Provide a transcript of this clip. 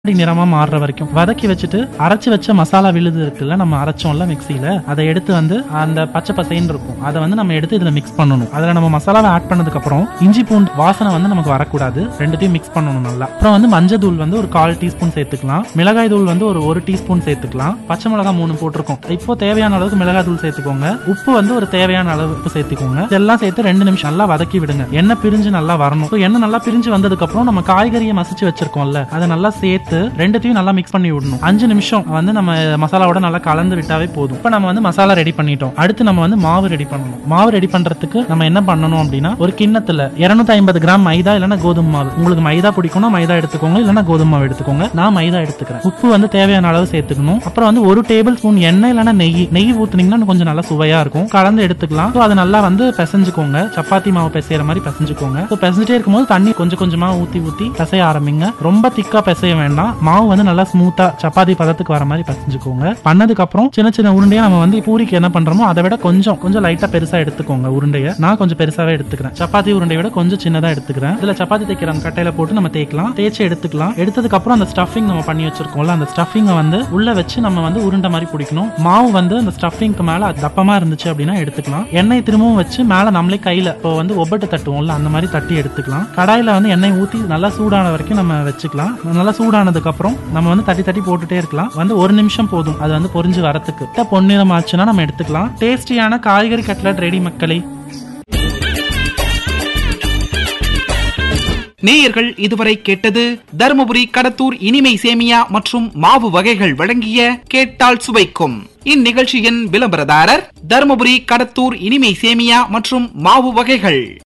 கண்ணாடி நிறமா மாறுற வரைக்கும் வதக்கி வச்சுட்டு அரைச்சு வச்ச மசாலா விழுது இருக்குல்ல நம்ம அரைச்சோம்ல மிக்ஸில அதை எடுத்து வந்து அந்த பச்சை பசைன்னு இருக்கும் அதை வந்து நம்ம எடுத்து இதுல மிக்ஸ் பண்ணணும் அதுல நம்ம மசாலாவை ஆட் பண்ணதுக்கு அப்புறம் இஞ்சி பூண்டு வாசனை வந்து நமக்கு வரக்கூடாது ரெண்டுத்தையும் மிக்ஸ் பண்ணணும் நல்லா அப்புறம் வந்து மஞ்சள் தூள் வந்து ஒரு கால் டீஸ்பூன் சேர்த்துக்கலாம் மிளகாய் தூள் வந்து ஒரு ஒரு டீஸ்பூன் சேர்த்துக்கலாம் பச்சை மிளகாய் மூணு போட்டிருக்கோம் இப்போ தேவையான அளவுக்கு மிளகாய் தூள் சேர்த்துக்கோங்க உப்பு வந்து ஒரு தேவையான அளவு உப்பு சேர்த்துக்கோங்க இதெல்லாம் சேர்த்து ரெண்டு நிமிஷம் நல்லா வதக்கி விடுங்க எண்ணெய் பிரிஞ்சு நல்லா வரணும் So, எண்ணெய் நல்லா பிரிஞ்சு வந்ததுக்கு அப்புறம் நம்ம காய்கறியை மசிச்சு வச்சிருக்கோம்ல அதை நல்லா சேர்த்து ரெண்டுத்தையும் நல்லா மிக்ஸ் பண்ணி விடணும் அஞ்சு நிமிஷம் வந்து நம்ம மசாலாவோட நல்லா கலந்து விட்டாவே போதும் இப்போ நம்ம வந்து மசாலா ரெடி பண்ணிட்டோம் அடுத்து நம்ம வந்து மாவு ரெடி பண்ணணும் மாவு ரெடி பண்றதுக்கு நம்ம என்ன பண்ணணும் அப்படின்னா ஒரு கிண்ணத்துல 250 ஐம்பது கிராம் மைதா இல்லைன்னா கோதுமை மாவு உங்களுக்கு மைதா பிடிக்கும்னா மைதா எடுத்துக்கோங்க இல்லைன்னா கோதுமை மாவு எடுத்துக்கோங்க நான் மைதா எடுத்துக்கிறேன் உப்பு வந்து தேவையான அளவு சேர்த்துக்கணும் அப்புறம் வந்து ஒரு டேபிள் ஸ்பூன் எண்ணெய் இல்லைன்னா நெய் நெய் ஊத்துனீங்கன்னா இன்னும் கொஞ்சம் நல்லா சுவையா இருக்கும் கலந்து எடுத்துக்கலாம் ஸோ அதை நல்லா வந்து பிசைஞ்சுக்கோங்க சப்பாத்தி மாவு பிசைற மாதிரி பிசைஞ்சுக்கோங்க ஸோ பிசைஞ்சிட்டே இருக்கும்போது தண்ணி கொஞ்சம் கொஞ்சமா ஊத்தி ஊத்தி பிசைய ஆரம்பிங்க ரொம்ப திக்கா பிசைய வேண்டாம் மாவு வந்து நல்லா ஸ்மூத்தா சப்பாத்தி பதத்துக்கு வர மாதிரி பிசைஞ்சுக்கோங்க பண்ணதுக்கு அப்புறம் சின்ன சின்ன உருண்டையா நம்ம வந்து பூரிக்கு என்ன பண்றோமோ அதை விட கொஞ்சம் கொஞ்சம் லைட்டா பெருசா எடுத்துக்கோங்க உருண்டைய நான் கொஞ்சம் பெருசாவே எடுத்துக்கிறேன் சப்பாத்தி உருண்டையை விட கொஞ்சம் சின்னதா எடுத்துக்கிறேன் இதுல சப்பாத்தி தைக்கிற அந்த கட்டையில போட்டு நம்ம தேய்க்கலாம் தேய்ச்சி எடுத்துக்கலாம் எடுத்ததுக்கு அப்புறம் அந்த ஸ்டஃபிங் நம்ம பண்ணி வச்சிருக்கோம்ல அந்த ஸ்டஃபிங்கை வந்து உள்ள வச்சு நம்ம வந்து உருண்டை மாதிரி பிடிக்கணும் மாவு வந்து அந்த ஸ்டஃபிங்க்கு மேல அது தப்பமா இருந்துச்சு அப்படின்னா எடுத்துக்கலாம் எண்ணெய் திரும்பவும் வச்சு மேல நம்மளே கையில இப்போ வந்து ஒப்பட்டு தட்டுவோம்ல அந்த மாதிரி தட்டி எடுத்துக்கலாம் கடாயில வந்து எண்ணெய் ஊத்தி நல்லா சூடான வரைக்கும் நம்ம வச்சுக்கலாம் நல்லா சூடானதுக்கு அப்புறம் நம்ம வந்து தட்டி தட்டி போட்டுட்டே இருக்கலாம் வந்து ஒரு நிமிஷம் போதும் அது வந்து பொரிஞ்சு வரத்துக்கு கிட்ட பொன்னிறம் ஆச்சுன்னா நம்ம எடுத்துக்கலாம் டேஸ்டியான காய்கறி கட்லட் ரெடி மக்களை நேயர்கள் இதுவரை கேட்டது தருமபுரி கடத்தூர் இனிமை சேமியா மற்றும் மாவு வகைகள் வழங்கிய கேட்டால் சுவைக்கும் இந்நிகழ்ச்சியின் விளம்பரதாரர் தருமபுரி கடத்தூர் இனிமை சேமியா மற்றும் மாவு வகைகள்